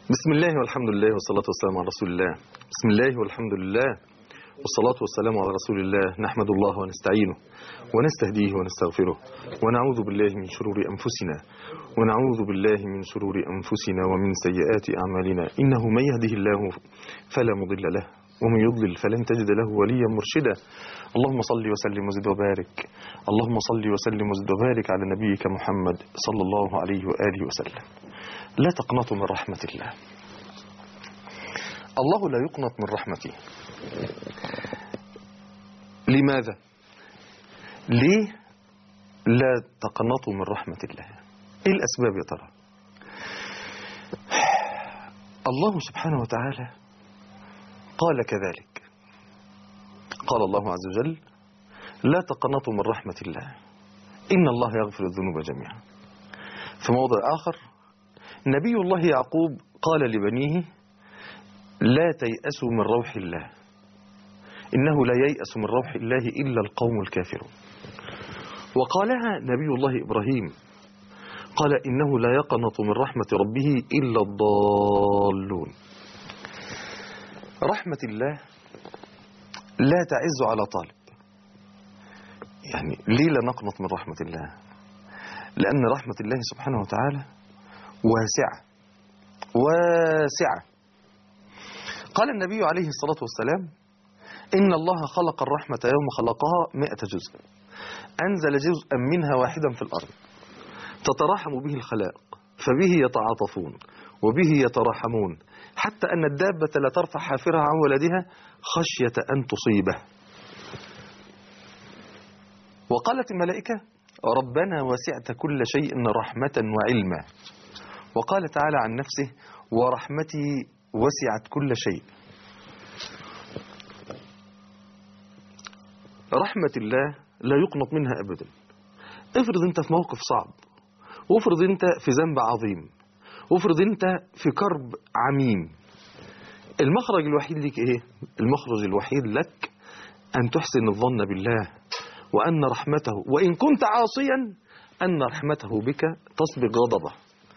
بسم الله والحمد لله والصلاة والسلام على رسول الله بسم الله والحمد لله والصلاة والسلام على رسول الله نحمد الله ونستعينه ونستهديه ونستغفره ونعوذ بالله من شرور أنفسنا ونعوذ بالله من شرور أنفسنا ومن سيئات أعمالنا إنه من يهده الله فلا مضل له ومن يضلل فلن تجد له وليا مرشدا اللهم صل وسلم وزد وبارك اللهم صل وسلم وزد وبارك على نبيك محمد صلى الله عليه وآله وسلم لا تقنطوا من رحمة الله الله لا يقنط من رحمته لماذا ليه لا تقنطوا من رحمة الله ايه الاسباب يا ترى الله سبحانه وتعالى قال كذلك قال الله عز وجل لا تقنطوا من رحمة الله إن الله يغفر الذنوب جميعا في موضع آخر نبي الله يعقوب قال لبنيه لا تيأسوا من روح الله إنه لا ييأس من روح الله إلا القوم الكافرون وقالها نبي الله إبراهيم قال إنه لا يقنط من رحمة ربه إلا الضالون رحمة الله لا تعز على طالب يعني ليه لا نقنط من رحمة الله لأن رحمة الله سبحانه وتعالى واسعة واسعة قال النبي عليه الصلاة والسلام إن الله خلق الرحمة يوم خلقها مئة جزء أنزل جزءا منها واحدا في الأرض تتراحم به الخلائق فبه يتعاطفون وبه يتراحمون حتى أن الدابة لا ترفع حافرها عن ولدها خشية أن تصيبه وقالت الملائكة ربنا وسعت كل شيء رحمة وعلما وقال تعالى عن نفسه ورحمتي وسعت كل شيء رحمة الله لا يقنط منها أبدا افرض انت في موقف صعب وافرض انت في ذنب عظيم وافرض انت في كرب عميم المخرج الوحيد لك ايه المخرج الوحيد لك ان تحسن الظن بالله وان رحمته وان كنت عاصيا ان رحمته بك تسبق غضبه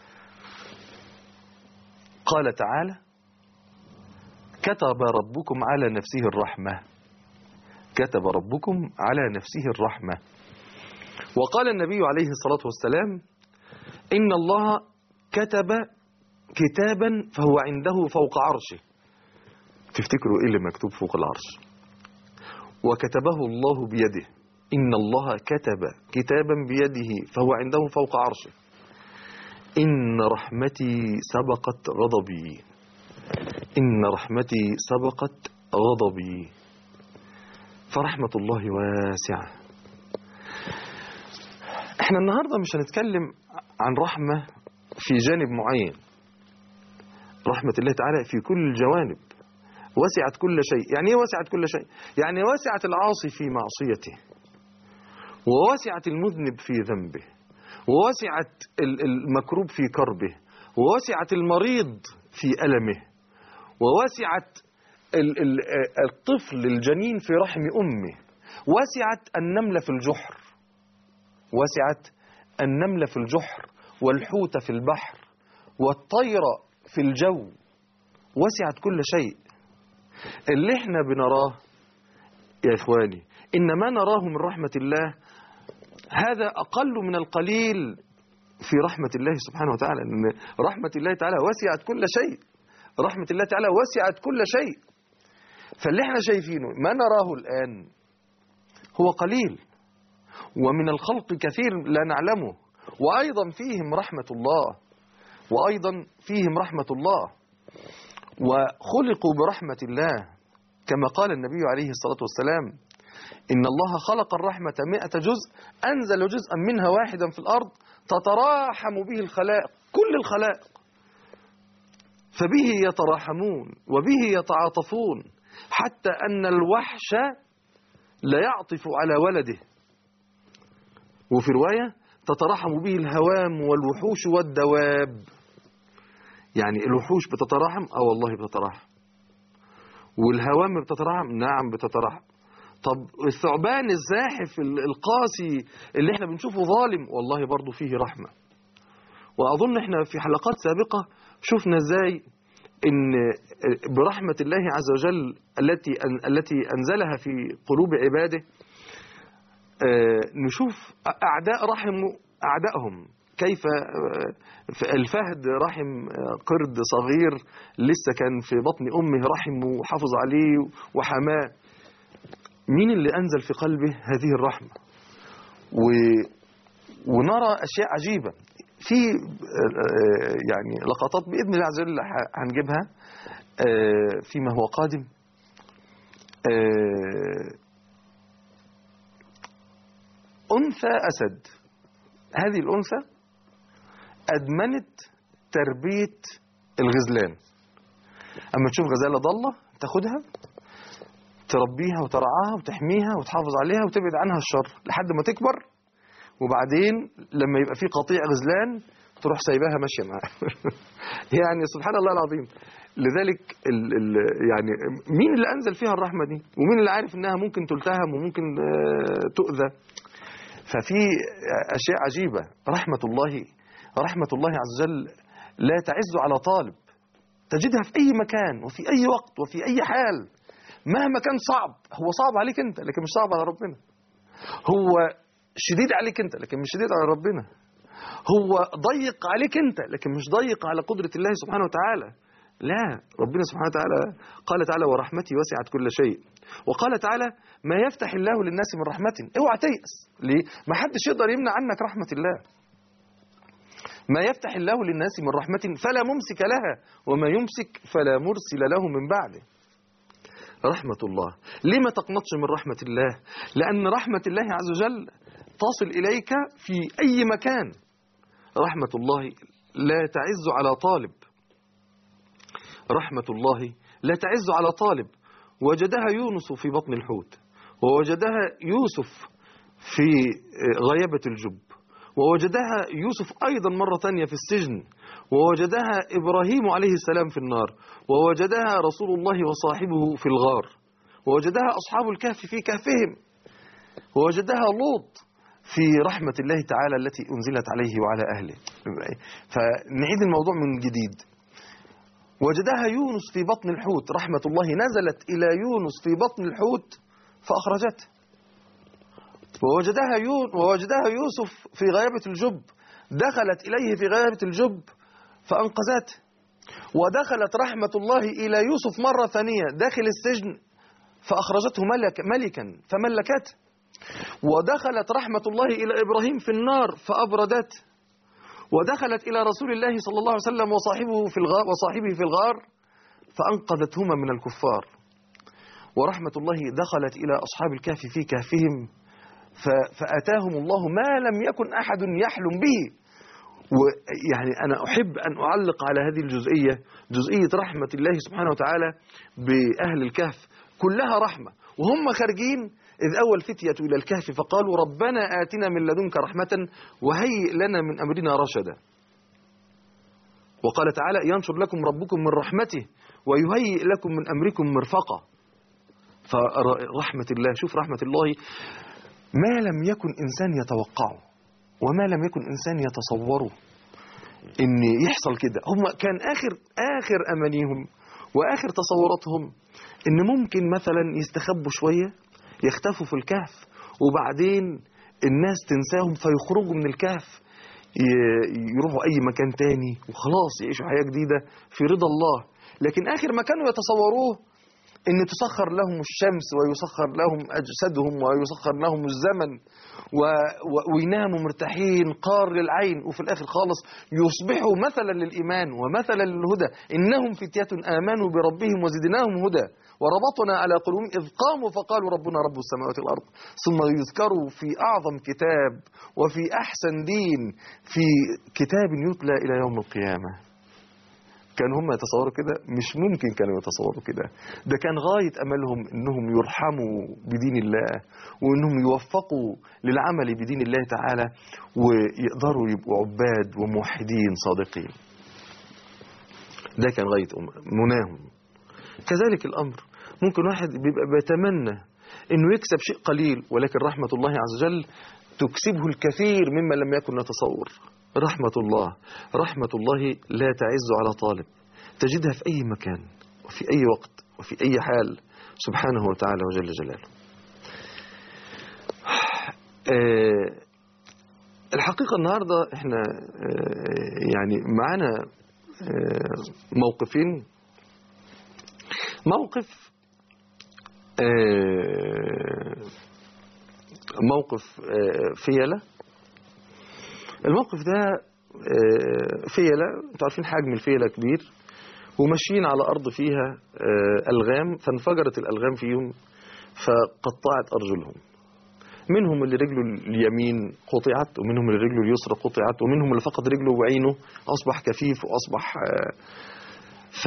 قال تعالى كتب ربكم على نفسه الرحمة كتب ربكم على نفسه الرحمة وقال النبي عليه الصلاة والسلام إن الله كتب كتابا فهو عنده فوق عرشه تفتكروا إيه اللي مكتوب فوق العرش وكتبه الله بيده إن الله كتب كتابا بيده فهو عنده فوق عرشه إن رحمتي سبقت غضبي إن رحمتي سبقت غضبي فرحمة الله واسعة احنا النهاردة مش هنتكلم عن رحمة في جانب معين رحمة الله تعالى في كل الجوانب وسعت كل شيء يعني ايه وسعت كل شيء يعني وسعت العاصي في معصيته ووسعت المذنب في ذنبه ووسعت المكروب في كربه ووسعت المريض في ألمه ووسعت الطفل الجنين في رحم أمه وسعت النملة في الجحر وسعت النملة في الجحر والحوت في البحر والطير في الجو وسعت كل شيء اللي احنا بنراه يا إخواني إن ما نراه من رحمة الله هذا أقل من القليل في رحمة الله سبحانه وتعالى إن رحمة الله تعالى وسعت كل شيء رحمة الله تعالى وسعت كل شيء فاللي احنا شايفينه ما نراه الآن هو قليل ومن الخلق كثير لا نعلمه وأيضا فيهم رحمة الله وأيضا فيهم رحمة الله وخلقوا برحمة الله كما قال النبي عليه الصلاة والسلام إن الله خلق الرحمة مئة جزء أنزل جزءا منها واحدا في الأرض تتراحم به الخلائق كل الخلائق فبه يتراحمون وبه يتعاطفون حتى أن الوحش لا يعطف على ولده وفي رواية تتراحم به الهوام والوحوش والدواب يعني الوحوش بتتراحم اه والله بتتراحم والهوام بتتراحم نعم بتتراحم طب الثعبان الزاحف القاسي اللي احنا بنشوفه ظالم والله برضو فيه رحمة وأظن احنا في حلقات سابقة شفنا ازاي ان برحمة الله عز وجل التي التي انزلها في قلوب عباده آه، نشوف اعداء رحموا اعدائهم كيف آه، الفهد رحم آه، قرد صغير لسه كان في بطن امه رحمه وحافظ عليه وحماه مين اللي انزل في قلبه هذه الرحمه و ونرى اشياء عجيبه في آه، يعني لقطات باذن الله عز وجل ح- هنجيبها آه، فيما هو قادم آه، انثى اسد هذه الانثى ادمنت تربيه الغزلان اما تشوف غزاله ضاله تاخدها تربيها وترعاها وتحميها وتحافظ عليها وتبعد عنها الشر لحد ما تكبر وبعدين لما يبقى في قطيع غزلان تروح سايباها ماشيه معاه يعني سبحان الله العظيم لذلك ال ال يعني مين اللي انزل فيها الرحمه دي ومين اللي عارف انها ممكن تلتهم وممكن آه، تؤذى ففي اشياء عجيبه رحمه الله رحمه الله عز وجل لا تعز على طالب تجدها في اي مكان وفي اي وقت وفي اي حال مهما كان صعب هو صعب عليك انت لكن مش صعب على ربنا هو شديد عليك انت لكن مش شديد على ربنا هو ضيق عليك انت لكن مش ضيق على قدرة الله سبحانه وتعالى لا ربنا سبحانه وتعالى قال تعالى ورحمتي وسعت كل شيء وقال تعالى ما يفتح الله للناس من رحمة اوعى تيأس ليه ما حدش يقدر يمنع عنك رحمة الله ما يفتح الله للناس من رحمة فلا ممسك لها وما يمسك فلا مرسل له من بعده رحمة الله ليه ما تقنطش من رحمة الله لأن رحمة الله عز وجل تصل إليك في أي مكان رحمة الله لا تعز على طالب رحمة الله لا تعز على طالب وجدها يونس في بطن الحوت ووجدها يوسف في غيبة الجب ووجدها يوسف أيضا مرة ثانية في السجن ووجدها إبراهيم عليه السلام في النار ووجدها رسول الله وصاحبه في الغار ووجدها أصحاب الكهف في كهفهم ووجدها لوط في رحمة الله تعالى التي أنزلت عليه وعلى أهله فنعيد الموضوع من جديد وجدها يونس في بطن الحوت رحمة الله نزلت إلى يونس في بطن الحوت فأخرجته ووجدها, يون ووجدها يوسف في غيابة الجب دخلت إليه في غيابة الجب فأنقذته ودخلت رحمة الله إلى يوسف مرة ثانية داخل السجن فأخرجته ملك ملكا فملكته ودخلت رحمة الله إلى إبراهيم في النار فأبردته ودخلت إلى رسول الله صلى الله عليه وسلم وصاحبه في الغار وصاحبه في الغار فأنقذتهما من الكفار ورحمة الله دخلت إلى أصحاب الكهف في كهفهم فأتاهم الله ما لم يكن أحد يحلم به ويعني أنا أحب أن أعلق على هذه الجزئية جزئية رحمة الله سبحانه وتعالى بأهل الكهف كلها رحمة وهم خارجين إذ أول فتية إلى الكهف فقالوا ربنا آتنا من لدنك رحمة وهيئ لنا من أمرنا رشدا وقال تعالى ينشر لكم ربكم من رحمته ويهيئ لكم من أمركم مرفقة فرحمة الله شوف رحمة الله ما لم يكن إنسان يتوقعه وما لم يكن إنسان يتصوره إن يحصل كده هم كان آخر آخر أمانيهم وآخر تصوراتهم إن ممكن مثلا يستخبوا شوية يختفوا في الكهف وبعدين الناس تنساهم فيخرجوا من الكهف يروحوا أي مكان تاني وخلاص يعيشوا حياة جديدة في رضا الله لكن آخر ما كانوا يتصوروه ان تسخر لهم الشمس ويسخر لهم اجسادهم ويسخر لهم الزمن و... و... ويناموا مرتاحين قار للعين وفي الاخر خالص يصبحوا مثلا للايمان ومثلا للهدى انهم فتيه امنوا بربهم وزدناهم هدى وربطنا على قلوبهم اذ قاموا فقالوا ربنا رب السماوات والارض ثم يذكروا في اعظم كتاب وفي احسن دين في كتاب يتلى الى يوم القيامه كانوا هم يتصوروا كده مش ممكن كانوا يتصوروا كده ده كان غاية أملهم أنهم يرحموا بدين الله وأنهم يوفقوا للعمل بدين الله تعالى ويقدروا يبقوا عباد وموحدين صادقين ده كان غاية مناهم كذلك الأمر ممكن واحد بيبقى بيتمنى أنه يكسب شيء قليل ولكن رحمة الله عز وجل تكسبه الكثير مما لم يكن نتصور رحمة الله رحمة الله لا تعز على طالب تجدها في أي مكان وفي أي وقت وفي أي حال سبحانه وتعالى وجل جلاله آه، الحقيقة النهاردة احنا آه، يعني معانا آه، موقفين موقف آه، موقف آه، فيلة الموقف ده آه، فيلة انتوا عارفين حجم الفيلة كبير وماشيين على أرض فيها آه، ألغام فانفجرت الألغام فيهم فقطعت أرجلهم منهم اللي رجله اليمين قطعت ومنهم اللي رجله اليسرى قطعت ومنهم اللي فقد رجله وعينه أصبح كفيف وأصبح آه، ف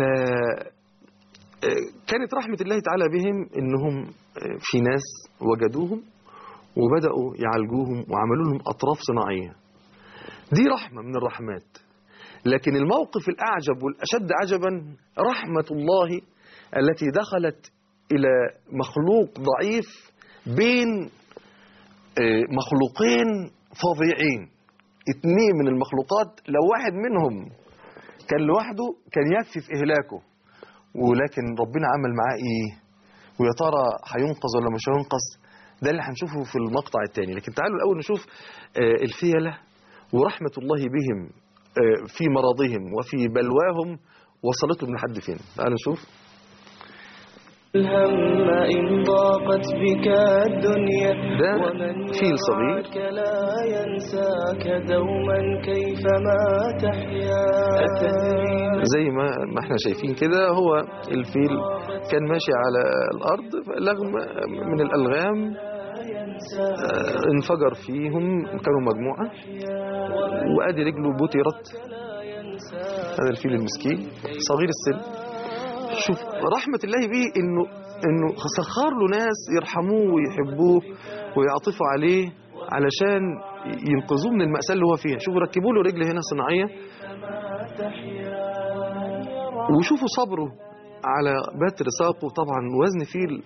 آه، كانت رحمة الله تعالى بهم إنهم آه، في ناس وجدوهم وبدأوا يعالجوهم وعملوا لهم أطراف صناعية دي رحمة من الرحمات لكن الموقف الأعجب والأشد عجبا رحمة الله التي دخلت إلى مخلوق ضعيف بين آه، مخلوقين فظيعين اتنين من المخلوقات لو واحد منهم كان لوحده كان يكفي في إهلاكه ولكن ربنا عمل معاه إيه ويا ترى هينقذ ولا مش هينقذ ده اللي هنشوفه في المقطع الثاني لكن تعالوا الأول نشوف آه، الفيلة ورحمة الله بهم آه، في مرضهم وفي بلواهم وصلتهم لحد فين تعالوا نشوف الهم إن ضاقت بك الدنيا ده ومن فيل صغير. يراك لا ينساك دوما كيفما تحيا أتدري زي ما ما احنا شايفين كده هو الفيل كان ماشي على الأرض لغم من الألغام آه، انفجر فيهم كانوا مجموعة وأدي رجله بترت هذا الفيل المسكين صغير السن شوف رحمة الله به إنه إنه سخر له ناس يرحموه ويحبوه ويعطفوا عليه علشان ينقذوه من المأساة اللي هو فيها شوفوا ركبوا له رجل هنا صناعية وشوفوا صبره على بتر ساقه طبعا وزن فيل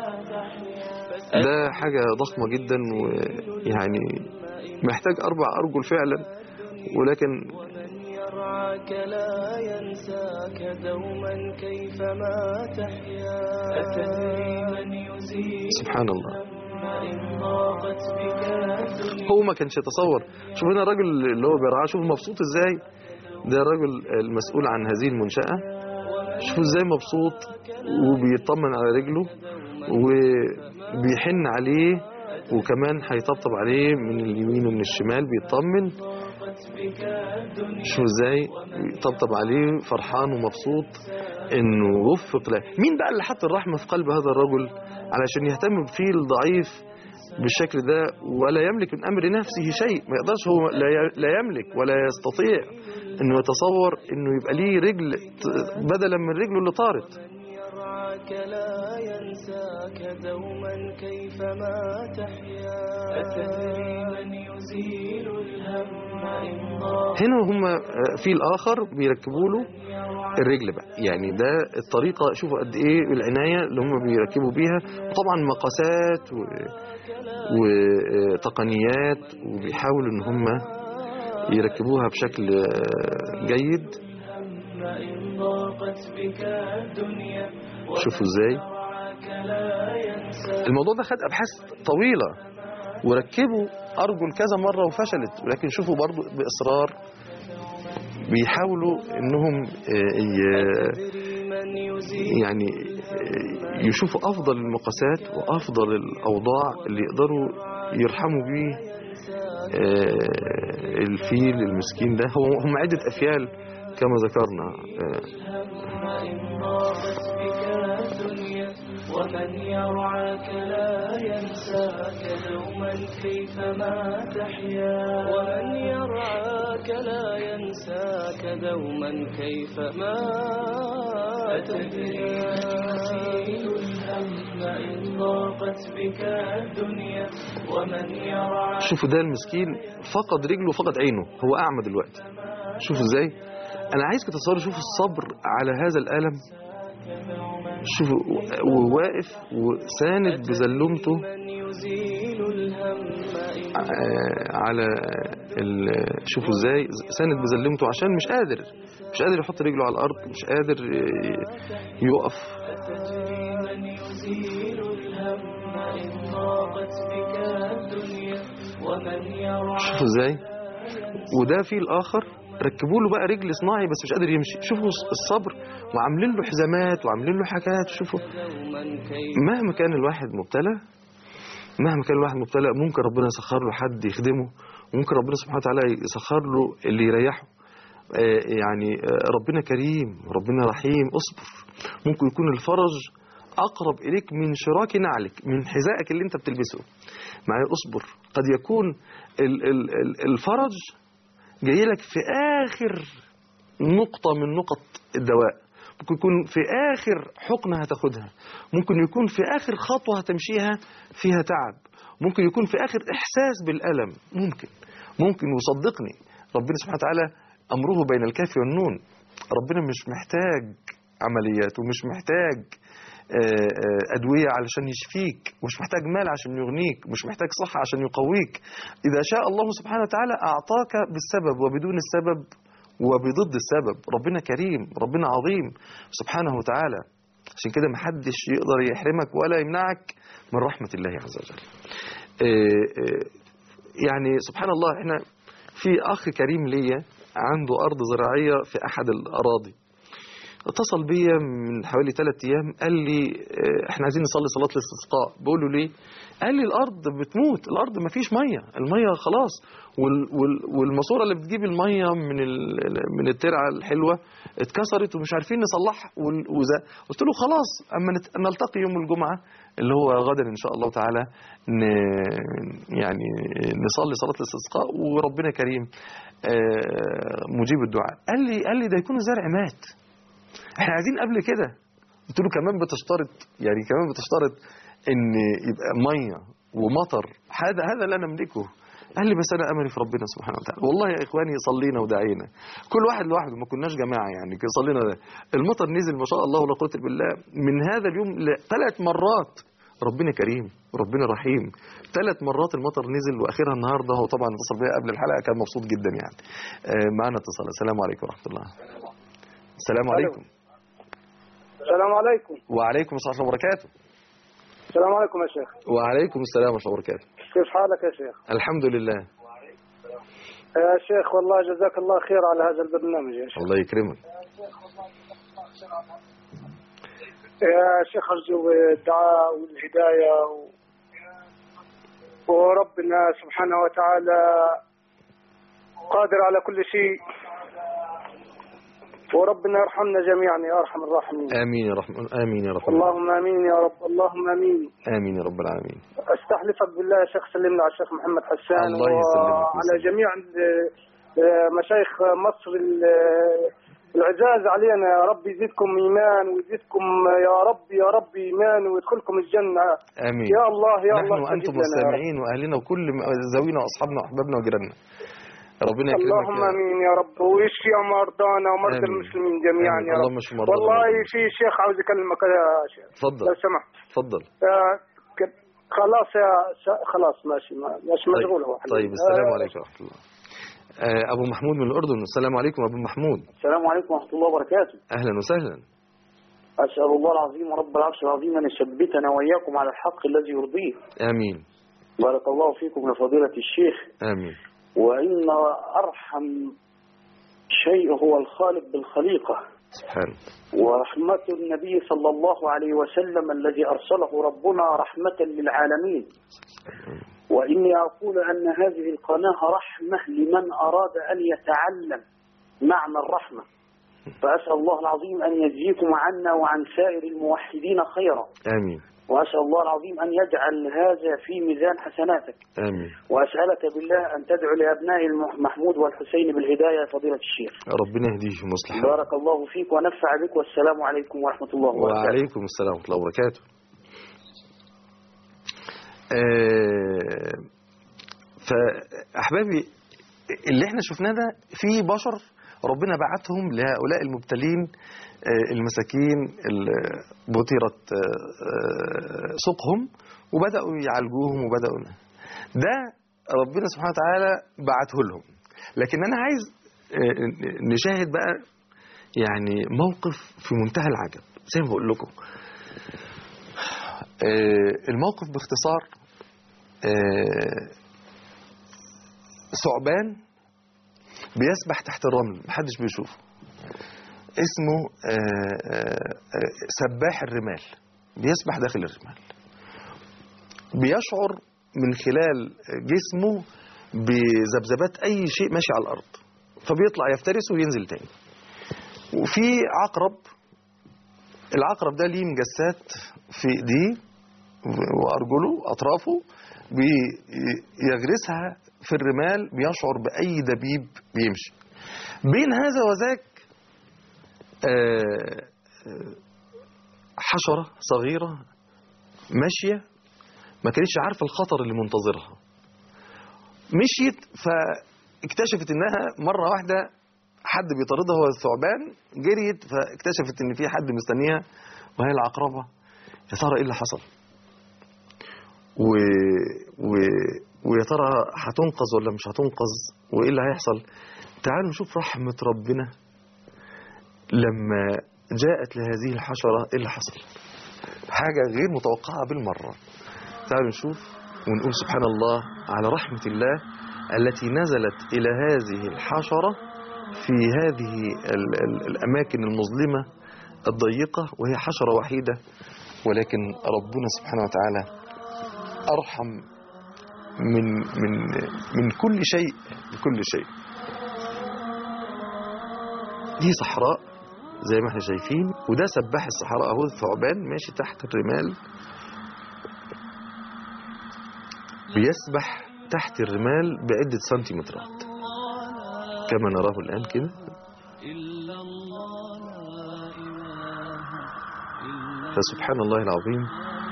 ده حاجة ضخمة جدا ويعني محتاج أربع أرجل فعلا ولكن ومن يرعاك لا ينساك دوما كيفما تحيا أتدري من يزيل سبحان الله إن ضاقت بك الدنيا هو ما كانش يتصور شوف هنا الراجل اللي هو بيرعاه شوف مبسوط ازاي ده الراجل المسؤول عن هذه المنشأة شوفوا ازاي مبسوط وبيطمن على رجله وبيحن عليه وكمان هيطبطب عليه من اليمين ومن الشمال بيطمن شوفوا ازاي بيطبطب عليه فرحان ومبسوط انه وفق له مين بقى اللي حط الرحمة في قلب هذا الرجل علشان يهتم بفيل ضعيف بالشكل ده ولا يملك من أمر نفسه شيء ما يقدرش هو لا ي- لا يملك ولا يستطيع أنه يتصور أنه يبقى ليه رجل ت- بدلا من رجله اللي طارت يرعاك لا ينساك دوما كيفما تحيا أتدري من يزيل الهم إن ضاقت هنا هم في الآخر بيركبوا له الرجل بقى يعني ده الطريقة شوفوا قد إيه العناية اللي هم بيركبوا بيها وطبعا مقاسات و... وتقنيات وبيحاولوا إن هم يركبوها بشكل جيد إن ضاقت بك الدنيا شوفوا إزاي يرعاك لا ينساك الموضوع ده خد أبحاث طويلة وركبوا أرجل كذا مرة وفشلت ولكن شوفوا برضو بإصرار بيحاولوا إنهم آه، ي- أتدري من يزيل يعني آه، يشوفوا أفضل المقاسات وأفضل الأوضاع اللي يقدروا يرحموا بيه آه، الفيل المسكين ده هو هم عدة أفيال كما ذكرنا آه، إن ضاقت بك الدنيا ومن يرعاك لا ينساك دوما كيفما تحيا ومن يرعاك لا ينساك دوما كيفما تحيا يزيل الهم إن ضاقت بك الدنيا ومن يرعاك شوفوا ده المسكين فقد رجله وفقد عينه هو أعمى دلوقتي شوفوا إزاي أنا عايزك تتصوروا شوفوا الصبر على هذا الألم شوفوا وواقف وساند بزلمته من يزيل الهم إن آه، على ال- شوفوا ازاي ساند بزلمته عشان مش قادر مش قادر يحط رجله على الارض مش قادر ي- يقف تجري من يزيل الهم إن ضاقت بك الدنيا ومن يرعى شوفوا ازاي وده في الاخر ركبوا له بقى رجل صناعي بس مش قادر يمشي شوفوا الصبر وعاملين له حزامات وعاملين له حاجات شوفوا دوما كي مهما كان الواحد مبتلى مهما كان الواحد مبتلى ممكن ربنا يسخر له حد يخدمه وممكن ربنا سبحانه وتعالى يسخر له اللي يريحه آه، يعني آه، ربنا كريم ربنا رحيم اصبر ممكن يكون الفرج اقرب اليك من شراك نعلك من حذائك اللي انت بتلبسه معايا اصبر قد يكون ال- ال- ال- الفرج جاي لك في اخر نقطة من نقط الدواء ممكن يكون في آخر حقنة هتاخدها ممكن يكون في آخر خطوة هتمشيها فيها تعب ممكن يكون في آخر إحساس بالألم ممكن ممكن وصدقني ربنا سبحانه وتعالى أمره بين الكاف والنون ربنا مش محتاج عمليات ومش محتاج آه، آه، أدوية علشان يشفيك ومش محتاج مال عشان يغنيك مش محتاج صحة عشان يقويك إذا شاء الله سبحانه وتعالى أعطاك بالسبب وبدون السبب وبضد السبب ربنا كريم ربنا عظيم سبحانه وتعالى عشان كده محدش يقدر يحرمك ولا يمنعك من رحمة الله عز وجل آه، آه، يعني سبحان الله احنا في أخ كريم ليا عنده أرض زراعية في أحد الأراضي اتصل بيا من حوالي ثلاث أيام قال لي آه، احنا عايزين نصلي صلاة الاستسقاء بقول له ليه قال لي الأرض بتموت الأرض ما فيش مية المية خلاص وال وال والماسورة اللي بتجيب المية من ال- من الترعة الحلوة اتكسرت ومش عارفين نصلحها وال- وزا قلت له خلاص أما نت- نلتقي يوم الجمعة اللي هو غدا إن شاء الله تعالى ن يعني نصلي صلاة الاستسقاء وربنا كريم آه، مجيب الدعاء قال لي قال لي ده يكون الزرع مات احنا عايزين قبل كده قلت له كمان بتشترط يعني كمان بتشترط ان يبقى ميه ومطر هذا هذا لا نملكه قال لي بس انا املي في ربنا سبحانه وتعالى والله يا اخواني صلينا ودعينا كل واحد لوحده ما كناش جماعه يعني كده صلينا ده. المطر نزل ما شاء الله ولا قوه الا بالله من هذا اليوم ثلاث مرات ربنا كريم ربنا رحيم ثلاث مرات المطر نزل واخرها النهارده هو طبعا اتصل بيا قبل الحلقه كان مبسوط جدا يعني آه، معانا اتصال السلام عليكم ورحمه الله السلام عليكم السلام عليكم وعليكم السلام ورحمه الله وبركاته السلام عليكم يا شيخ وعليكم السلام ورحمه الله وبركاته كيف حالك يا شيخ الحمد لله يا شيخ والله جزاك الله خير على هذا البرنامج يا شيخ الله يكرمك يا شيخ أرجو الدعاء والهداية و... وربنا سبحانه وتعالى قادر على كل شيء وربنا يرحمنا جميعا يا أرحم الراحمين امين يا رحمن امين يا رحمن اللهم آمين يا رب اللهم آمين امين يا رب العالمين استحلفك بالله يا شيخ سلمنا على الشيخ محمد حسان الله يسلمك وعلى ويسلمك. جميع ال- آه، مشايخ مصر ال- العزاز علينا يا رب يزيدكم ايمان ويزيدكم يا رب يا رب ايمان ويدخلكم الجنه امين يا الله يا نحن الله وانتم استجب لنا يا رب. والسامعين واهلنا وكل ذوينا واصحابنا واحبابنا وجيراننا ربنا يكرمك اللهم يا- امين يا رب ويشفي مرضانا ومرضى آمين. المسلمين جميعا آمين. يا اللهم رب اشف مرضانا والله والمسلمين. في شيخ عاوز يكلمك يا شيخ اتفضل لو سمحت اتفضل آه، ك- خلاص يا ش- خلاص ماشي ما- مش طيب. مشغول هو طيب السلام آه، عليكم ورحمه الله آه، ابو محمود من الاردن السلام عليكم ابو محمود السلام عليكم ورحمة الله وبركاته اهلا وسهلا أسأل الله العظيم رب العرش العظيم أن يثبتنا وإياكم على الحق الذي يرضيه امين بارك الله فيكم يا فضيلة الشيخ امين وإن أرحم شيء هو الخالق بالخليقة سبحانه ورحمة النبي صلى الله عليه وسلم الذي أرسله ربنا رحمة للعالمين وإني أقول أن هذه القناة رحمة لمن أراد أن يتعلم معنى الرحمة فأسأل الله العظيم أن يجزيكم عنا وعن سائر الموحدين خيرا امين وأسأل الله العظيم أن يجعل هذا في ميزان حسناتك امين وأسألك بالله أن تدعو لأبناء المح- محمود والحسين بالهداية يا فضيلة الشيخ ربنا يهديهم ويصلح حالهم. بارك الله فيك ونفع بك والسلام عليكم ورحمة الله وبركاته وعليكم السلام ورحمة الله وبركاته آه، فأحبابي اللي احنا شفناه ده في بشر ربنا بعتهم لهؤلاء المبتلين آه، المساكين اللي بطرت آه، آه، سوقهم وبدأوا يعالجوهم وبدأوا ده ربنا سبحانه وتعالى بعته لهم لكن انا عايز آه، نشاهد بقى يعني موقف في منتهى العجب زي ما بقول لكم آه، الموقف باختصار آه، ثعبان بيسبح تحت الرمل محدش بيشوفه اسمه آه، آه، آه، سباح الرمال بيسبح داخل الرمال بيشعر من خلال جسمه بذبذبات اي شيء ماشي على الارض فبيطلع يفترسه وينزل تاني وفي عقرب العقرب ده ليه مجسات في ايديه وارجله اطرافه بيغرسها في الرمال بيشعر باي دبيب بيمشي بين هذا وذاك آه، آه، حشره صغيره ماشيه ما كانتش عارفه الخطر اللي منتظرها مشيت فاكتشفت انها مره واحده حد بيطاردها هو الثعبان جريت فاكتشفت ان في حد مستنيها وهي العقربه يا ترى ايه اللي حصل و... و... ويا ترى هتنقذ ولا مش هتنقذ وايه اللي هيحصل تعالوا نشوف رحمه ربنا لما جاءت لهذه الحشره ايه اللي حصل حاجه غير متوقعه بالمره تعالوا نشوف ونقول سبحان الله على رحمة الله التي نزلت إلى هذه الحشرة في هذه ال ال الأماكن المظلمة الضيقة وهي حشرة وحيدة ولكن ربنا سبحانه وتعالى أرحم من من من كل شيء بكل شيء دي صحراء زي ما احنا شايفين وده سباح الصحراء اهو الثعبان ماشي تحت الرمال بيسبح تحت الرمال بعدة سنتيمترات كما نراه الآن كده فسبحان الله العظيم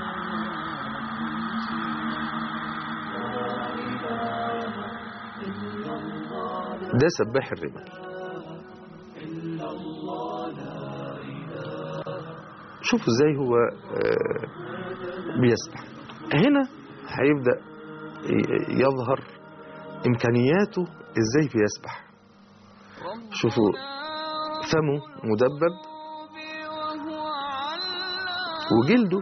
ده سباح الرمال شوفوا ازاي هو آه، بيسبح هنا هيبدأ ي- يظهر إمكانياته إزاي بيسبح شوفوا فمه مدبب وجلده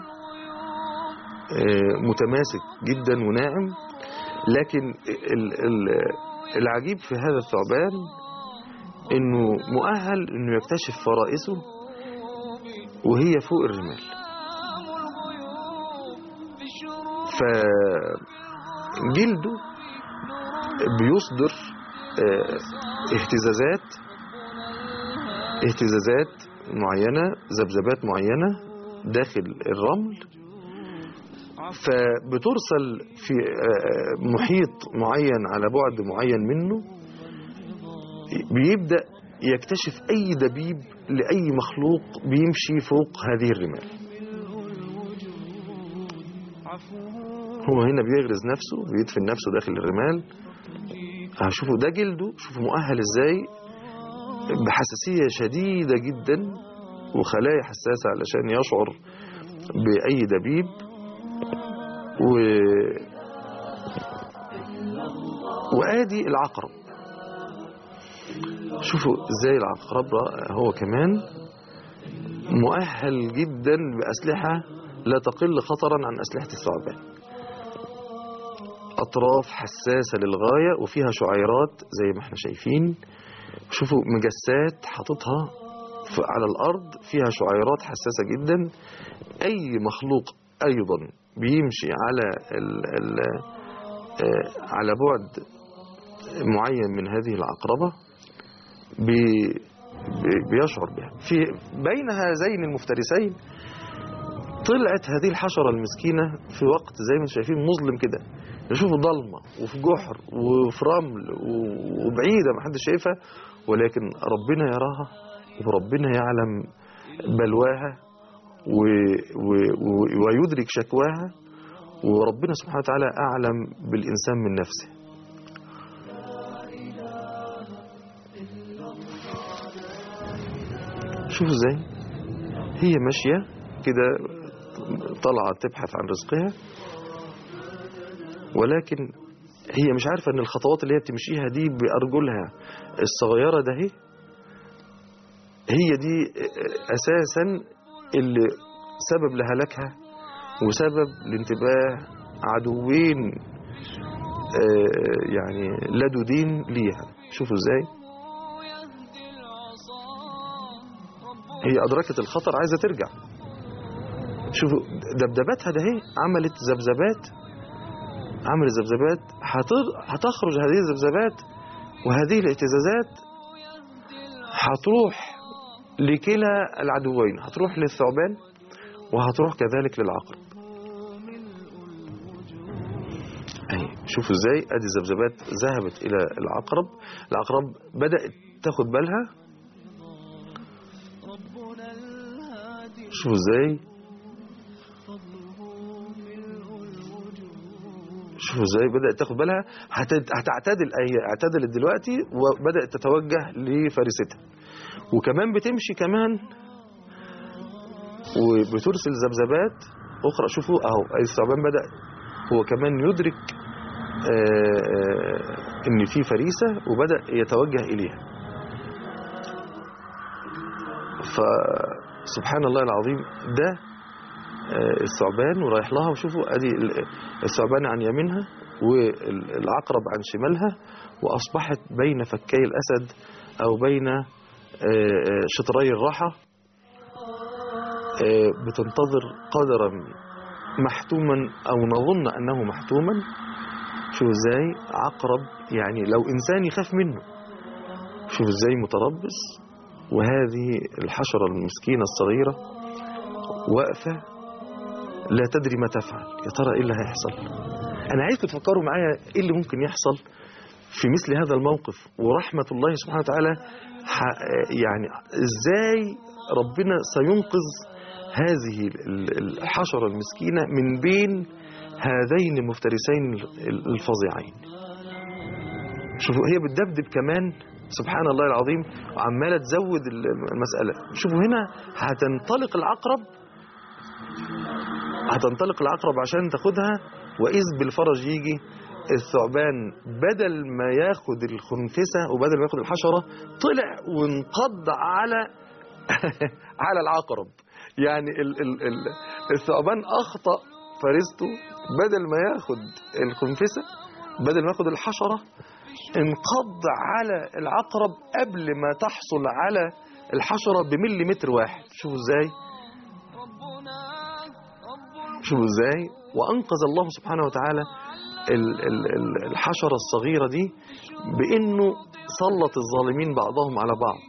آه، متماسك جدا وناعم لكن ال- ال- العجيب في هذا الثعبان انه مؤهل انه يكتشف فرائسه وهي فوق الرمال فجلده بيصدر آه، اهتزازات اهتزازات معينة ذبذبات معينة داخل الرمل فبترسل في آه، محيط معين على بعد معين منه بيبدأ يكتشف أي دبيب لأي مخلوق بيمشي فوق هذه الرمال هو هنا بيغرز نفسه بيدفن نفسه داخل الرمال هشوفوا ده جلده شوفوا مؤهل ازاي بحساسية شديدة جدا وخلايا حساسة علشان يشعر بأي دبيب و... وآدي العقرب شوفوا ازاي العقرب هو كمان مؤهل جدا بأسلحة لا تقل خطرا عن أسلحة الثعبان أطراف حساسة للغاية وفيها شعيرات زي ما احنا شايفين شوفوا مجسات حاططها في- على الأرض فيها شعيرات حساسة جدا أي مخلوق أيضا بيمشي على ال ال آه، على بعد معين من هذه العقربة بي بي- بيشعر بها في بين هذين المفترسين طلعت هذه الحشرة المسكينة في وقت زي ما انتم شايفين مظلم كده نشوفه ضلمة وفي جحر وفي رمل و- وبعيدة ما حدش شايفها ولكن ربنا يراها وربنا يعلم بلواها و و و ويدرك شكواها وربنا سبحانه وتعالى أعلم بالإنسان من نفسه شوفوا ازاي هي ماشية كده طالعة تبحث عن رزقها ولكن هي مش عارفة ان الخطوات اللي هي بتمشيها دي بأرجلها الصغيرة ده هي هي دي أساسا اللي سبب لهلاكها وسبب لانتباه عدوين آه، يعني لدودين ليها شوفوا ازاي هي أدركت الخطر عايزة ترجع شوفوا دبدباتها ده هي عملت ذبذبات عملت ذبذبات هتر- هتخرج هذه الذبذبات وهذه الاهتزازات هتروح لكلا العدوين هتروح للثعبان وهتروح كذلك للعقرب أي شوفوا ازاي ادي الذبذبات ذهبت الى العقرب العقرب بدأت تاخد بالها شوفوا ازاي شوفوا ازاي بدأت تاخد بالها هتت- هتعتدل هي اعتدلت دلوقتي وبدأت تتوجه لفارستها وكمان بتمشي كمان وبترسل ذبذبات اخرى شوفوا اهو الثعبان بدأ هو كمان يدرك آه، آه، ان في فريسة وبدأ يتوجه اليها فسبحان الله العظيم ده آه، الثعبان ورايح لها وشوفوا ادي ال- الثعبان عن يمينها والعقرب عن شمالها واصبحت بين فكي الاسد او بين آه، آه، شطري الراحه آه، بتنتظر قدرا محتوما او نظن انه محتوما شوف ازاي عقرب يعني لو انسان يخاف منه شوف ازاي متربص وهذه الحشرة المسكينة الصغيرة واقفة لا تدري ما تفعل يا ترى ايه اللي هيحصل انا عايزكم تفكروا معايا ايه اللي ممكن يحصل في مثل هذا الموقف ورحمة الله سبحانه وتعالى ح- يعني ازاي ربنا سينقذ هذه ال- ال- الحشرة المسكينة من بين هذين المفترسين ال- الفظيعين شوفوا هي بتدبدب كمان سبحان الله العظيم وعمالة تزود ال- المسألة شوفوا هنا هتنطلق العقرب هتنطلق العقرب عشان تاخدها وإذ بالفرج يجي الثعبان بدل ما ياخد الخنفسة وبدل ما ياخد الحشرة طلع وانقض على على العقرب يعني ال ال ال الثعبان أخطأ فريسته بدل ما ياخد الخنفسة بدل ما ياخد الحشرة انقض على العقرب قبل ما تحصل على الحشرة بمليمتر واحد شوفوا ازاي شوفوا ازاي وانقذ الله سبحانه وتعالى ال- ال- ال- الحشرة الصغيرة دي بانه سلط الظالمين بعضهم على بعض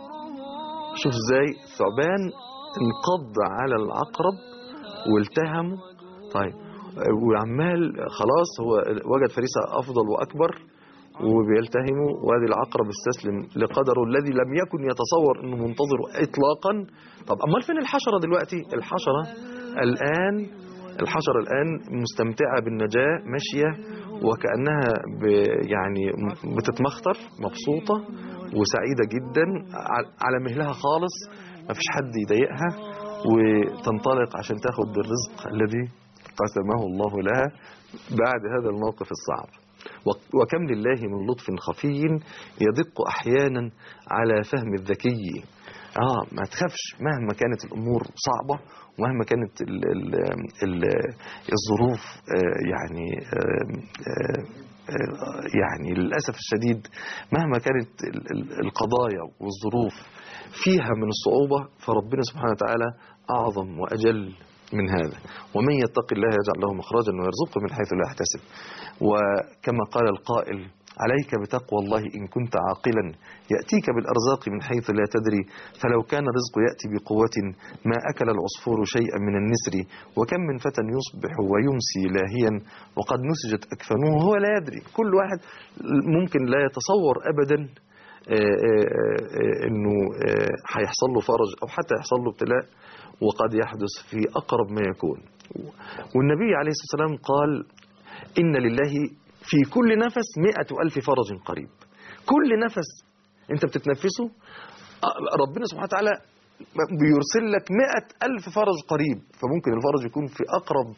شوف ازاي ثعبان انقض على العقرب والتهمه طيب وعمال خلاص هو وجد فريسة افضل واكبر وبيلتهموا وادي العقرب استسلم لقدره الذي لم يكن يتصور انه منتظره اطلاقا طب امال فين الحشره دلوقتي الحشره الان الحشره الان مستمتعه بالنجاه ماشيه وكانها ب يعني م- بتتمخطر مبسوطه وسعيده جدا ع- على مهلها خالص ما فيش حد يضايقها وتنطلق عشان تاخد الرزق الذي قسمه الله لها بعد هذا الموقف الصعب و- وكم لله من لطف خفي يدق أحيانا على فهم الذكي آه ما تخافش مهما كانت الأمور صعبة ومهما كانت ال ال ال الظروف آه، يعني آه، آه، آه، يعني للأسف الشديد مهما كانت ال- ال- القضايا والظروف فيها من الصعوبة فربنا سبحانه وتعالى أعظم وأجل من هذا ومن يتق الله يجعل له مخرجا ويرزقه من حيث لا يحتسب وكما قال القائل عليك بتقوى الله إن كنت عاقلا يأتيك بالأرزاق من حيث لا تدري فلو كان الرزق يأتي بقوة ما أكل العصفور شيئا من النسر وكم من فتى يصبح ويمسي لاهيا وقد نسجت أكفانه وهو لا يدري كل واحد ممكن لا يتصور أبدا آه، آه، آه، انه آه، هيحصل له فرج او حتى يحصل له ابتلاء وقد يحدث في اقرب ما يكون والنبي عليه الصلاه والسلام قال ان لله في كل نفس مئة ألف فرج قريب كل نفس انت بتتنفسه آه، ربنا سبحانه وتعالى بيرسل لك مئة ألف فرج قريب فممكن الفرج يكون في أقرب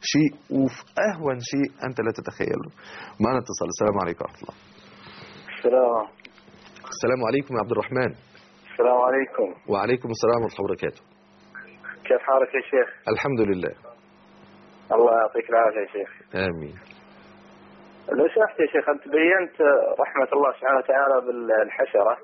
شيء وفي أهون شيء أنت لا تتخيله معنا اتصال السلام عليكم ورحمة الله السلام السلام عليكم يا عبد الرحمن السلام عليكم وعليكم السلام ورحمة الله وبركاته كيف حالك يا شيخ الحمد لله الله يعطيك العافية يا شيخ آمين لو سمحت يا شيخ أنت بينت رحمة الله سبحانه وتعالى بالحشرة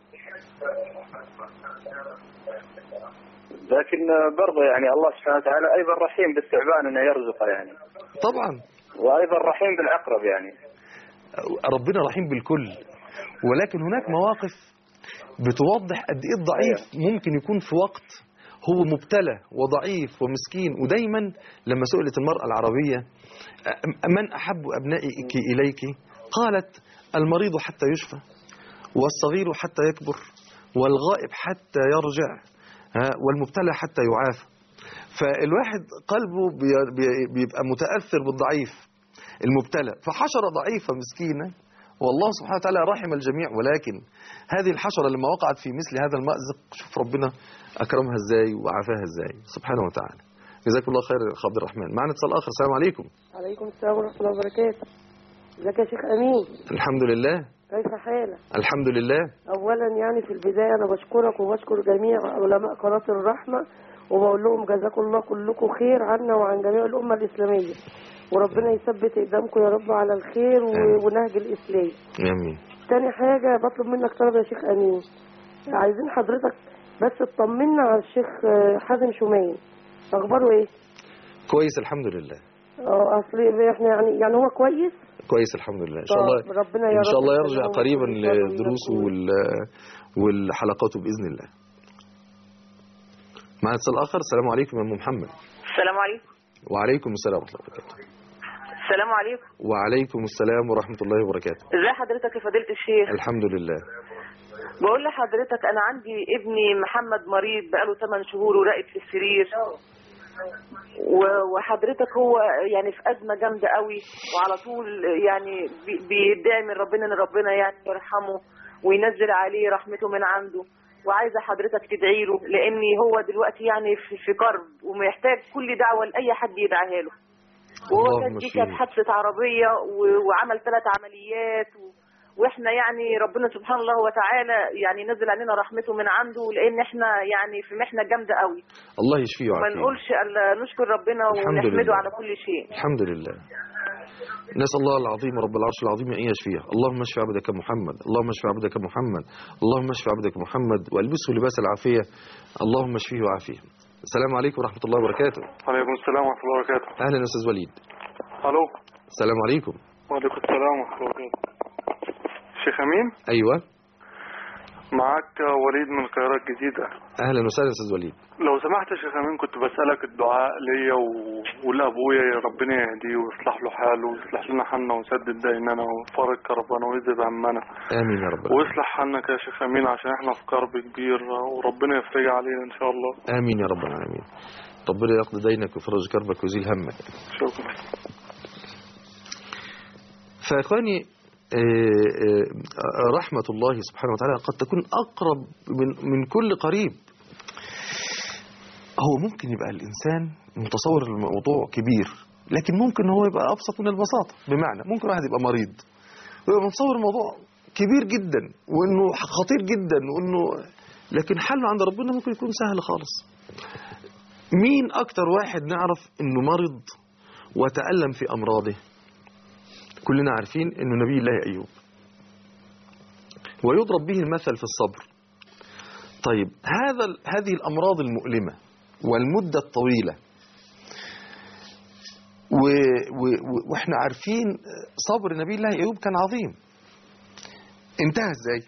لكن برضه يعني الله سبحانه وتعالى أيضا رحيم بالثعبان أنه يرزقه يعني طبعا وأيضا رحيم بالعقرب يعني ربنا رحيم بالكل ولكن هناك مواقف بتوضح قد ايه الضعيف ممكن يكون في وقت هو مبتلى وضعيف ومسكين ودايما لما سئلت المرأة العربية أ- من أحب أبنائك إليك قالت المريض حتى يشفى والصغير حتى يكبر والغائب حتى يرجع ها، والمبتلى حتى يعافى فالواحد قلبه بي- بي- بيبقى متأثر بالضعيف المبتلى فحشرة ضعيفة مسكينة والله سبحانه وتعالى رحم الجميع ولكن هذه الحشرة لما وقعت في مثل هذا المأزق شوف ربنا أكرمها إزاي وعافاها إزاي سبحانه وتعالى جزاكم الله خير يا أخ عبد الرحمن معنا اتصال آخر السلام عليكم عليكم السلام ورحمة الله وبركاته ازيك يا شيخ أمين الحمد لله كيف حالك الحمد لله أولا يعني في البداية أنا بشكرك وبشكر جميع علماء قناة الرحمة وبقول لهم جزاكم الله كلكم خير عنا وعن جميع الأمة الإسلامية وربنا يثبت قدامكم يا رب على الخير و- آمين. ونهج الإسلام آمين تاني حاجة بطلب منك طلب يا شيخ أمين عايزين حضرتك بس تطمنا على الشيخ آه، حازم شومان أخباره إيه؟ كويس الحمد لله اه أصل احنا يعني يعني هو كويس كويس الحمد لله إن شاء طب الله ربنا يا إن شاء رب الله يخليه يرجع هو قريبا كل شر لدروسه ويكون. وال- والحلقات بإذن الله معنا اتصال آخر السلام عليكم يا أم محمد السلام عليكم وعليكم السلام ورحمة الله وبركاته السلام عليكم وعليكم السلام ورحمة الله وبركاته ازي حضرتك يا فضيلة الشيخ الحمد لله بقول لحضرتك انا عندي ابني محمد مريض بقاله 8 شهور وراقد في السرير و- وحضرتك هو يعني في ازمه جامده قوي وعلى طول يعني بي- بيدعي من ربنا ان ربنا يعني يرحمه وينزل عليه رحمته من عنده وعايزه حضرتك تدعي له لان هو دلوقتي يعني في في كرب ومحتاج كل دعوه لاي حد يدعيها له وهو اللهم كانت دي اشفيه. كانت حادثه عربيه و- وعمل ثلاث عمليات و... واحنا يعني ربنا سبحانه الله وتعالى يعني نزل علينا رحمته من عنده لان احنا يعني في محنه جامده قوي الله يشفيه ما ويعافيه نقولش الا نشكر ربنا الحمد ونحمده لله. على كل شيء الحمد لله نسأل الله العظيم رب العرش العظيم أن يشفيه اللهم اشف عبدك محمد اللهم اشف عبدك محمد اللهم اشف عبدك محمد والبسه لباس العافية اللهم اشفيه وعافيه السلام عليكم ورحمة الله وبركاته عليكم السلام ورحمة الله وبركاته أهلا أستاذ وليد ألو السلام عليكم وعليكم السلام ورحمة الله وبركاته شيخ أمين أيوة معاك وليد من القاهرة الجديدة أهلا وسهلا أستاذ وليد لو سمحت يا شيخ أمين كنت بسألك الدعاء ليا و... ولأبويا ربنا يهديه ويصلح له حاله ويصلح لنا حالنا ويسدد ديننا ويفرج كربنا ويذهب همنا آمين يا رب العالمين. ويصلح حالنا يا شيخ أمين عشان احنا في كرب كبير وربنا يفرج علينا إن شاء الله آمين يا رب العالمين ربنا يقضي دينك ويفرج كربك ويزيل همك شكرا فإخواني آه، آه، رحمة الله سبحانه وتعالى قد تكون أقرب من, من كل قريب هو ممكن يبقى الإنسان متصور الموضوع كبير لكن ممكن هو يبقى أبسط من البساطة بمعنى ممكن واحد يبقى مريض ويبقى متصور الموضوع كبير جدا وإنه خطير جدا وإنه لكن حله عند ربنا ممكن يكون سهل خالص مين أكتر واحد نعرف إنه مرض وتألم في أمراضه كلنا عارفين انه نبي الله ايوب ويضرب به المثل في الصبر طيب هذا ال- هذه الامراض المؤلمه والمده الطويله و و و واحنا عارفين صبر نبي الله ايوب كان عظيم انتهى ازاي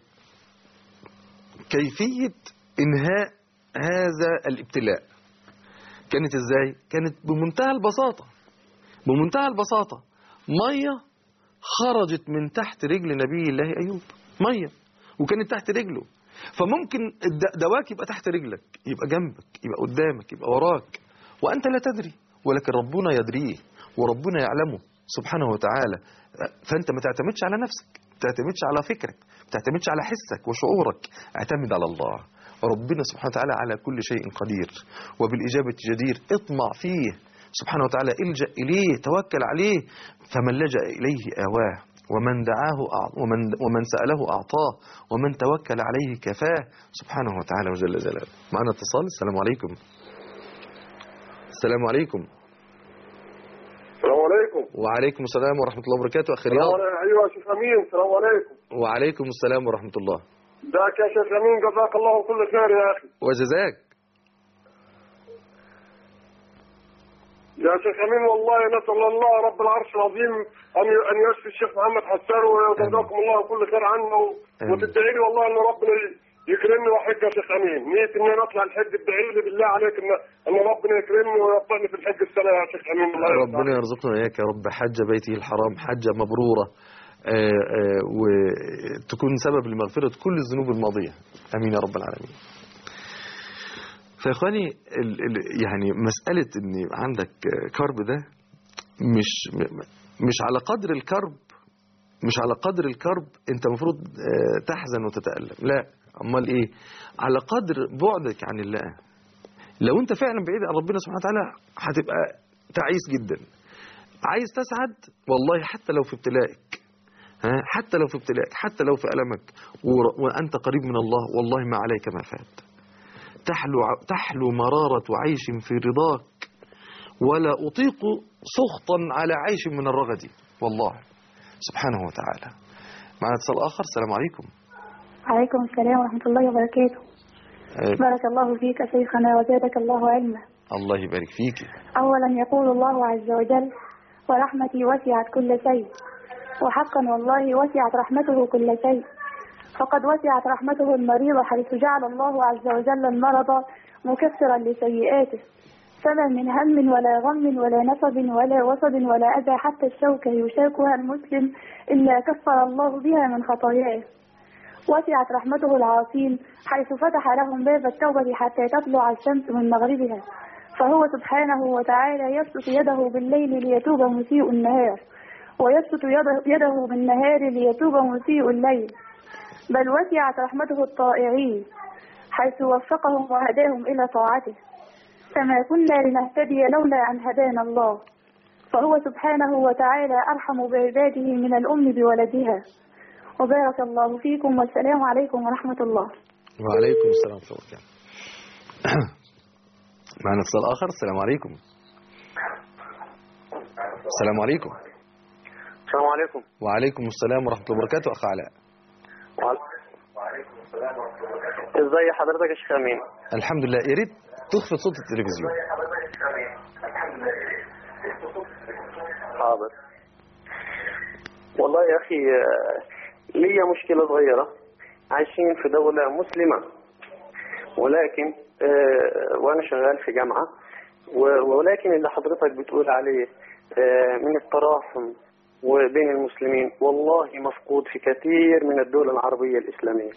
كيفيه انهاء هذا الابتلاء كانت ازاي كانت بمنتهى البساطه بمنتهى البساطه ميه خرجت من تحت رجل نبي الله أيوب مية وكانت تحت رجله فممكن الد- دواك يبقى تحت رجلك يبقى جنبك يبقى قدامك يبقى وراك وأنت لا تدري ولكن ربنا يدريه وربنا يعلمه سبحانه وتعالى فأنت ما تعتمدش على نفسك ما تعتمدش على فكرك ما تعتمدش على حسك وشعورك اعتمد على الله ربنا سبحانه وتعالى على كل شيء قدير وبالإجابة جدير اطمع فيه سبحانه وتعالى الجأ إليه توكل عليه فمن لجأ إليه آواه ومن دعاه أع- ومن ومن سأله أعطاه ومن توكل عليه كفاه سبحانه وتعالى وجل جلاله معنا اتصال السلام عليكم السلام عليكم السلام عليكم وعليكم السلام ورحمة الله وبركاته أخي السلام رياض عليكم ايوه يا شيخ امين السلام عليكم وعليكم السلام ورحمة الله ذاك يا شيخ امين جزاك الله كل خير يا اخي وجزاك يا شيخ امين والله نسال الله رب العرش العظيم ان ان يشفي الشيخ محمد حسان وجزاكم الله كل خير عنه آمين. وتدعي لي والله ان ربنا يكرمني واحج يا شيخ امين نيت ان انا اطلع الحج ادعي لي بالله عليك ان ان ربنا يكرمني ويوفقني في الحج السنه يا شيخ امين الله يرضى ربنا يرزقنا إياك يا رب حج بيته الحرام حجة مبرورة آه، آه، وتكون سبب لمغفرة كل الذنوب الماضية أمين يا رب العالمين فيا إخواني ال- ال- يعني مسألة إن عندك آه، كرب ده مش م- مش على قدر الكرب مش على قدر الكرب انت المفروض آه، تحزن وتتألم لا امال ايه على قدر بعدك عن الله لو انت فعلا بعيد عن ربنا سبحانه وتعالى هتبقى تعيس جدا عايز تسعد والله حتى لو في ابتلائك ها حتى لو في ابتلائك حتى لو في ألمك ور- وأنت قريب من الله والله ما عليك ما فات تحلو ع- تحلو مرارة عيش في رضاك ولا أطيق سخطا على عيش من الرغد والله سبحانه وتعالى معنا اتصال آخر السلام عليكم عليكم السلام ورحمة الله وبركاته آه، بارك الله فيك شيخنا وزادك الله علما الله يبارك فيك أولا يقول الله عز وجل ورحمتي وسعت كل شيء وحقا والله وسعت رحمته كل شيء فقد وسعت رحمته المريض حيث جعل الله عز وجل المرض مكفرا لسيئاته فما من هم ولا غم ولا نصب ولا وصب ولا أذى حتى الشوكة يشاكها المسلم إلا كفر الله بها من خطاياه وسعت رحمته العاصين حيث فتح لهم باب التوبة حتى تطلع الشمس من مغربها فهو سبحانه وتعالى يبسط يده بالليل ليتوب مسيء النهار ويبسط يده, يده بالنهار ليتوب مسيء الليل بل وسعت رحمته الطائعين حيث وفقهم وهداهم إلى طاعته فما كنا لنهتدي لولا أن هدانا الله فهو سبحانه وتعالى أرحم بعباده من الأم بولدها وبارك الله فيكم والسلام عليكم ورحمة الله وعليكم السلام ورحمة الله وبركاته معنا اتصال آخر السلام عليكم السلام عليكم السلام عليكم وعليكم السلام ورحمة الله وبركاته أخ علاء ازي حضرتك يا شيخ امين الحمد لله يا ريت تخفض صوت التلفزيون حاضر والله يا اخي آه، ليا مشكله صغيره عايشين في دوله مسلمه ولكن آه، وانا شغال في جامعه و- ولكن اللي حضرتك بتقول عليه آه، من التراحم وبين المسلمين والله مفقود في كثير من الدول العربيه الاسلاميه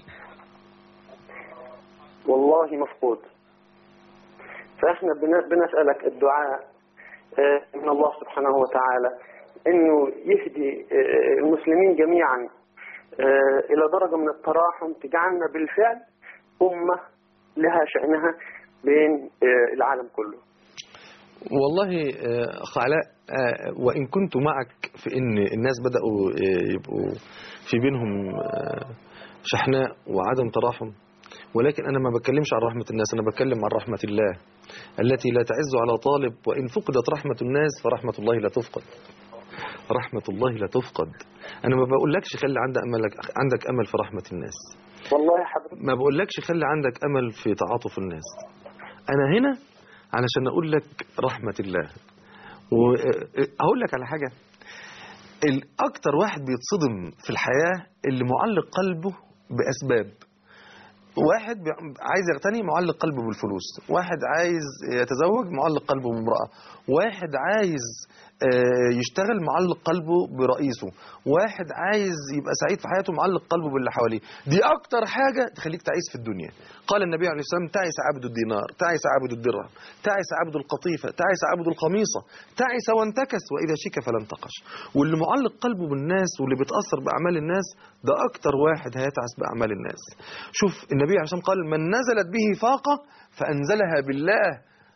والله مفقود فاحنا بن- بنسالك الدعاء آه، من الله سبحانه وتعالى انه يهدي آه، المسلمين جميعا آه، الى درجه من التراحم تجعلنا بالفعل امه لها شانها بين آه، العالم كله. والله آه، أخ علاء آه، وإن كنت معك في إن الناس بدأوا آه، يبقوا في بينهم آه، شحناء وعدم تراحم ولكن أنا ما بتكلمش عن رحمة الناس أنا بتكلم عن رحمة الله التي لا تعز على طالب وإن فقدت رحمة الناس فرحمة الله لا تفقد رحمة الله لا تفقد أنا ما بقولكش خلي عندك أملك عندك أمل في رحمة الناس والله حضرتك ما بقولكش خلي عندك أمل في تعاطف الناس أنا هنا علشان أقول لك رحمة الله وأقول لك على حاجة الأكتر واحد بيتصدم في الحياة اللي معلق قلبه بأسباب واحد بي- عايز يغتني معلق قلبه بالفلوس واحد عايز يتزوج معلق قلبه بامرأة واحد عايز آه، يشتغل معلق قلبه برئيسه واحد عايز يبقى سعيد في حياته معلق قلبه باللي حواليه دي اكتر حاجة تخليك تعيس في الدنيا قال النبي عليه الصلاة والسلام تعس عبد الدينار تعس عبد الدرهم تعس عبد القطيفة تعس عبد القميصة تعس وانتكس وإذا شك فلا انتقش واللي معلق قلبه بالناس واللي بيتأثر بأعمال الناس ده أكتر واحد هيتعس بأعمال الناس شوف النبي عليه الصلاة والسلام قال من نزلت به فاقة فأنزلها بالله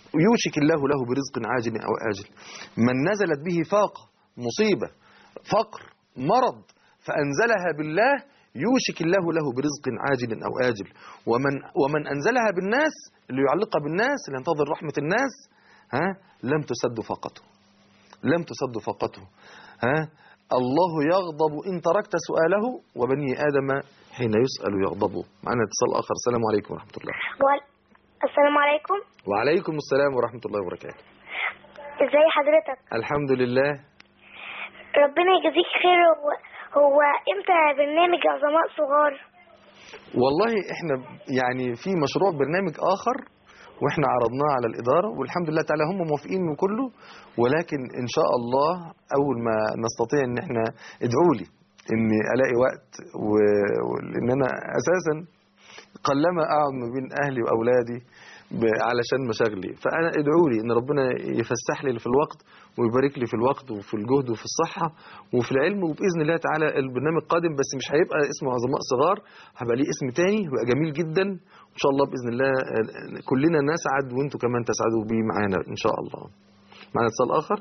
يوشك الله له برزق عاجل أو آجل من نزلت به فاقة مصيبة فقر مرض فأنزلها بالله يوشك الله له برزق عاجل أو آجل ومن, ومن أنزلها بالناس اللي يعلقها بالناس اللي ينتظر رحمة الناس ها لم تسد فاقته لم تسد فاقته ها الله يغضب إن تركت سؤاله وبني آدم حين يسأل يغضب معنا اتصال آخر السلام عليكم ورحمة الله وال- السلام عليكم وعليكم السلام ورحمة الله وبركاته ازي حضرتك الحمد لله ربنا يجزيك خير هو, هو امتى برنامج عظماء صغار والله احنا يعني في مشروع برنامج آخر واحنا عرضناه على الإدارة والحمد لله تعالى هم موافقين من كله ولكن إن شاء الله أول ما نستطيع إن احنا ادعوا لي إني ألاقي وقت و- ولأن أنا أساسا قلما أقعد ما بين أهلي وأولادي ب- علشان مشاغلي فأنا ادعوا لي إن ربنا يفسح لي في الوقت ويبارك لي في الوقت وفي الجهد وفي الصحة وفي العلم وبإذن الله تعالى البرنامج قادم بس مش هيبقى اسمه عظماء صغار هيبقى ليه اسم تاني هيبقى جميل جدا وإن شاء الله بإذن الله آه، كلنا نسعد وانتوا كمان تسعدوا بيه معانا إن شاء الله معنا اتصال آخر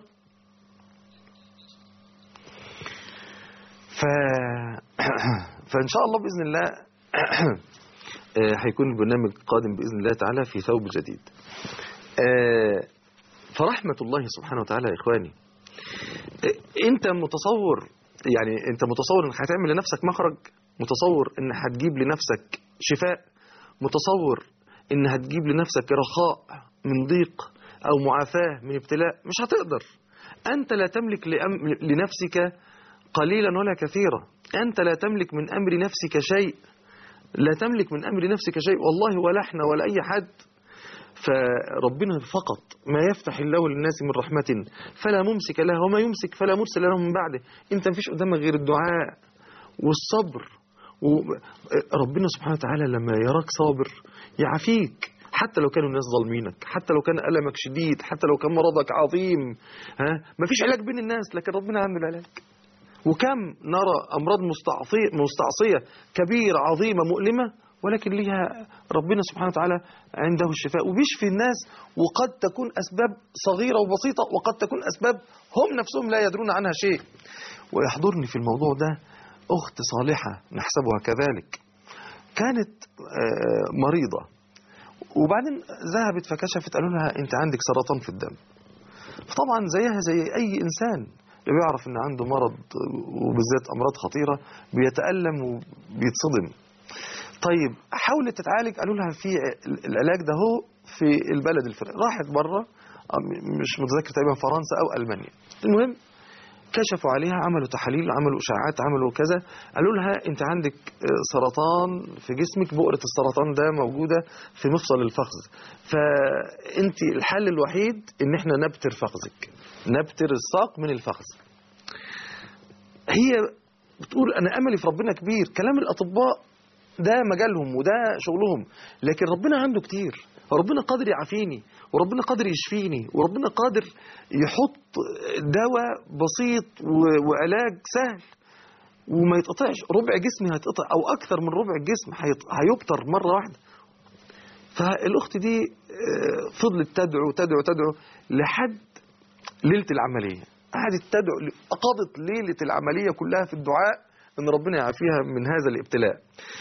ف... فإن شاء الله بإذن الله آه، هيكون البرنامج قادم بإذن الله تعالى في ثوب جديد آه، فرحمة الله سبحانه وتعالى يا إخواني آه، أنت متصور يعني أنت متصور أنك هتعمل لنفسك مخرج متصور أن هتجيب لنفسك شفاء متصور أن هتجيب لنفسك رخاء من ضيق أو معافاة من ابتلاء مش هتقدر أنت لا تملك لأم... لنفسك قليلا ولا كثيرا أنت لا تملك من أمر نفسك شيء لا تملك من أمر نفسك شيء والله ولا احنا ولا أي حد فربنا فقط ما يفتح الله للناس من رحمة فلا ممسك له وما يمسك فلا مرسل له من بعده انت مفيش قدامك غير الدعاء والصبر وربنا سبحانه وتعالى لما يراك صابر يعافيك حتى لو كانوا الناس ظالمينك حتى لو كان ألمك شديد حتى لو كان مرضك عظيم ها مفيش علاج بين الناس لكن ربنا عنده العلاج وكم نرى أمراض مستعصية, مستعصية كبيرة عظيمة مؤلمة ولكن ليها ربنا سبحانه وتعالى عنده الشفاء وبيشفي الناس وقد تكون أسباب صغيرة وبسيطة وقد تكون أسباب هم نفسهم لا يدرون عنها شيء ويحضرني في الموضوع ده أخت صالحة نحسبها كذلك كانت آه، مريضة وبعدين ذهبت فكشفت قالوا لها أنت عندك سرطان في الدم فطبعا زيها زي أي إنسان اللي بيعرف ان عنده مرض وبالذات امراض خطيره بيتالم وبيتصدم طيب حاولت تتعالج قالوا لها في العلاج ده هو في البلد الفلاني راحت بره مش متذكر تقريبا فرنسا او المانيا المهم كشفوا عليها عملوا تحاليل عملوا اشاعات عملوا كذا قالوا لها انت عندك سرطان في جسمك بؤره السرطان ده موجوده في مفصل الفخذ فانت الحل الوحيد ان احنا نبتر فخذك نبتر الساق من الفخذ هي بتقول انا املي في ربنا كبير كلام الاطباء ده مجالهم وده شغلهم لكن ربنا عنده كتير ربنا قادر يعافيني وربنا قادر يشفيني وربنا قادر يحط دواء بسيط و- وعلاج سهل وما يتقطعش ربع جسمي هيتقطع او اكثر من ربع الجسم هيط- هيبتر مره واحده فالاخت دي آه، فضلت تدعو تدعو تدعو لحد ليله العمليه قعدت تدعو قضت ليله العمليه كلها في الدعاء ان ربنا يعافيها من هذا الابتلاء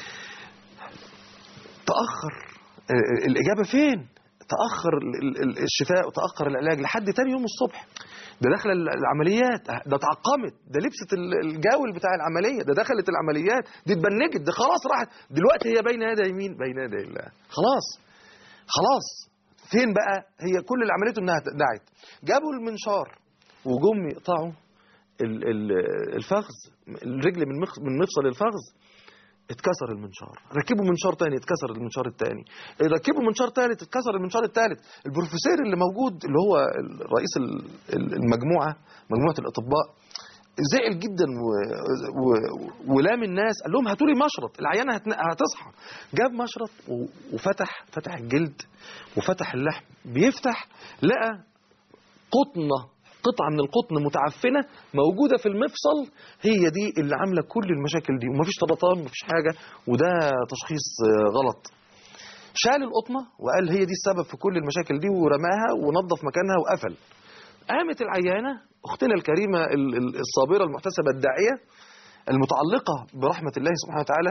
تاخر آه، الاجابه فين تاخر ال- ال- الشفاء وتاخر العلاج لحد تاني يوم الصبح ده داخله العمليات ده اتعقمت ده لبست ال- الجاول بتاع العمليه ده دخلت العمليات دي اتبنجت ده خلاص راحت دلوقتي هي بين يدي مين بين يدي الله خلاص خلاص فين بقى هي كل اللي عملته انها دعت جابوا المنشار وجم يقطعوا ال- ال- الفخذ الرجل من مخ- من مفصل الفخذ اتكسر المنشار ركبوا منشار تاني اتكسر المنشار التاني ركبوا منشار تالت اتكسر المنشار التالت البروفيسور اللي موجود اللي هو رئيس ال- ال- المجموعة مجموعة الأطباء زعل جدا و... و... ولام الناس قال لهم هاتوا لي مشرط العيانه هتن... هتصحى جاب مشرط و... وفتح فتح الجلد وفتح اللحم بيفتح لقى قطنه قطعه من القطن متعفنه موجوده في المفصل هي دي اللي عامله كل المشاكل دي ومفيش سرطان مفيش حاجه وده تشخيص آه، غلط شال القطنة وقال هي دي السبب في كل المشاكل دي ورماها ونظف مكانها وقفل قامت العيانة أختنا الكريمة ال- ال- الصابرة المحتسبة الداعية المتعلقة برحمة الله سبحانه وتعالى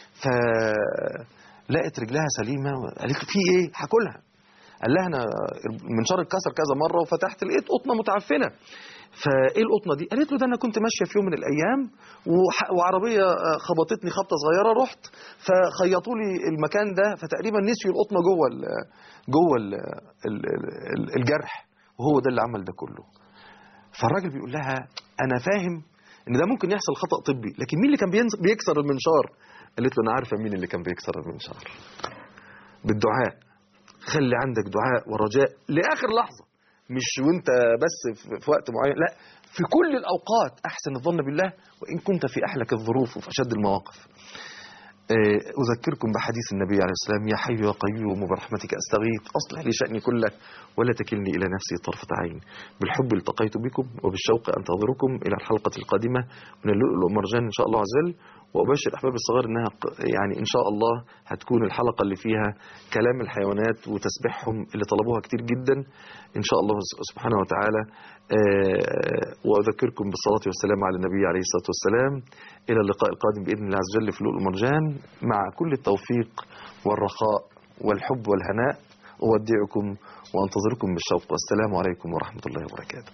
فلقت رجلها سليمة قالت له في ايه هاكلها قال لها انا المنشار اتكسر كذا مره وفتحت لقيت قطنه متعفنه فايه القطنه دي قالت له ده انا كنت ماشيه في يوم من الايام وح- وعربيه آه، خبطتني خبطه صغيره رحت فخيطوا لي المكان ده فتقريبا نسيوا القطنه جوه ال جوه ال ال ال الجرح وهو ده اللي عمل ده كله فالراجل بيقول لها انا فاهم ان ده ممكن يحصل خطا طبي لكن مين اللي كان بينز- بيكسر المنشار قالت له انا عارفه مين اللي كان بيكسر المنشار بالدعاء خلي عندك دعاء ورجاء لاخر لحظه مش وانت بس في في وقت معين لا في كل الاوقات احسن الظن بالله وان كنت في احلك الظروف وفي اشد المواقف آه، أذكركم بحديث النبي عليه السلام يا حي يا قيوم برحمتك أستغيث أصلح لي شأني كله ولا تكلني إلى نفسي طرفة عين بالحب التقيت بكم وبالشوق أنتظركم إلى الحلقة القادمة من اللؤلؤ والمرجان إن شاء الله عز وجل وأبشر أحباب الصغار إنها ق- يعني إن شاء الله هتكون الحلقة اللي فيها كلام الحيوانات وتسبيحهم اللي طلبوها كتير جدا إن شاء الله سبحانه وتعالى آه، وأذكركم بالصلاة والسلام على النبي عليه الصلاة والسلام إلى اللقاء القادم بإذن الله عز وجل في لؤلؤ المرجان مع كل التوفيق والرخاء والحب والهناء أودعكم وأنتظركم بالشوق والسلام عليكم ورحمة الله وبركاته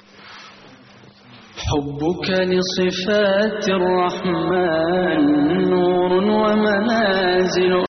حبك لصفات الرحمن نور ومنازل